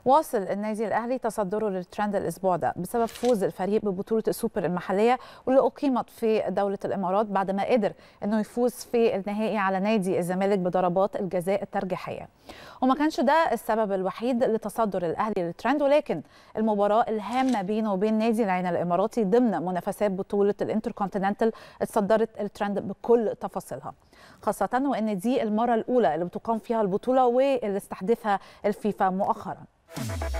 واصل النادي الاهلي تصدره للترند الاسبوع ده بسبب فوز الفريق ببطوله السوبر المحليه واللي اقيمت في دوله الامارات بعد ما قدر انه يفوز في النهائي على نادي الزمالك بضربات الجزاء الترجيحيه وما كانش ده السبب الوحيد لتصدر الاهلي للترند ولكن المباراه الهامه بينه وبين نادي العين الاماراتي ضمن منافسات بطوله الانتركونتيننتال اتصدرت الترند بكل تفاصيلها خاصه وان دي المره الاولى اللي بتقام فيها البطوله واللي استحدثها الفيفا مؤخرا